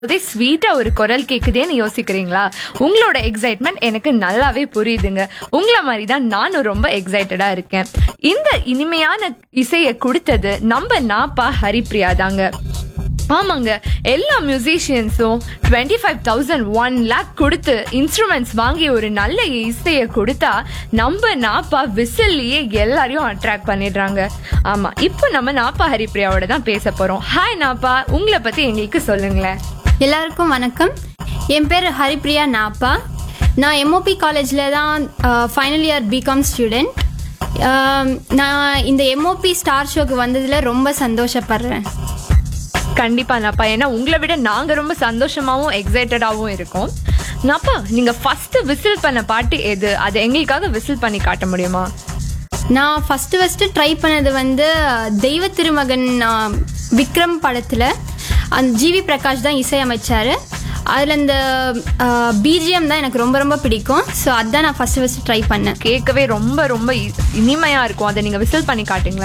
அதே ஸ்வீட்டா ஒரு குரல் கேக்குதேன்னு யோசிக்கிறீங்களா உங்களோட எக்ஸைட்மெண்ட் எனக்கு நல்லாவே புரியுதுங்க உங்களை மாதிரி தான் நானும் ரொம்ப எக்ஸைட்டடா இருக்கேன் இந்த இனிமையான இசையை கொடுத்தது நம்ம நாப்பா ஹரிப்ரியா தாங்க ஆமாங்க எல்லா மியூசிஷியன்ஸும் twenty five thousand one lakh கொடுத்து இன்ஸ்ட்ருமெண்ட்ஸ் வாங்கி ஒரு நல்ல இசையை கொடுத்தா நம்ம நாப்பா விசில்லையே எல்லாரையும் அட்ராக்ட் பண்ணிடுறாங்க ஆமா இப்போ நம்ம நாப்பா ஹரிப்ரியாவோட தான் பேச போறோம் ஹாய் நாப்பா உங்களை பத்தி எங்களுக்கு சொல்லுங்களேன் எல்லாருக்கும் வணக்கம் என் பேர் ஹரிப்ரியா நாப்பா நான் எம்ஓபி காலேஜில் தான் ஃபைனல் இயர் பிகாம் ஸ்டூடெண்ட் நான் இந்த எம்ஓபி ஸ்டார் ஷோக்கு வந்ததில் ரொம்ப சந்தோஷப்படுறேன் கண்டிப்பா நாப்பா ஏன்னா உங்களை விட நாங்க ரொம்ப சந்தோஷமாவும் எக்ஸைட்டடாவும் இருக்கோம் நாப்பா நீங்க ஃபர்ஸ்ட் விசில் பண்ண பாட்டு எது அது எங்களுக்காக விசில் பண்ணி காட்ட முடியுமா நான் ஃபஸ்ட்டு ஃபஸ்ட்டு ட்ரை பண்ணது வந்து தெய்வ திருமகன் ஆஹ், விக்ரம் படத்தில் அந்த ஜிவி பிரகாஷ் தான் இசையமைச்சார் அதில் இந்த பிஜிஎம் தான் எனக்கு ரொம்ப ரொம்ப பிடிக்கும் ஸோ அதான் நான் ஃபஸ்ட்டு ஃபஸ்ட்டு ட்ரை பண்ணேன் கேட்கவே ரொம்ப ரொம்ப இ- இனிமையா இருக்கும் அதை நீங்க விசில் பண்ணி காட்டுங்களேன்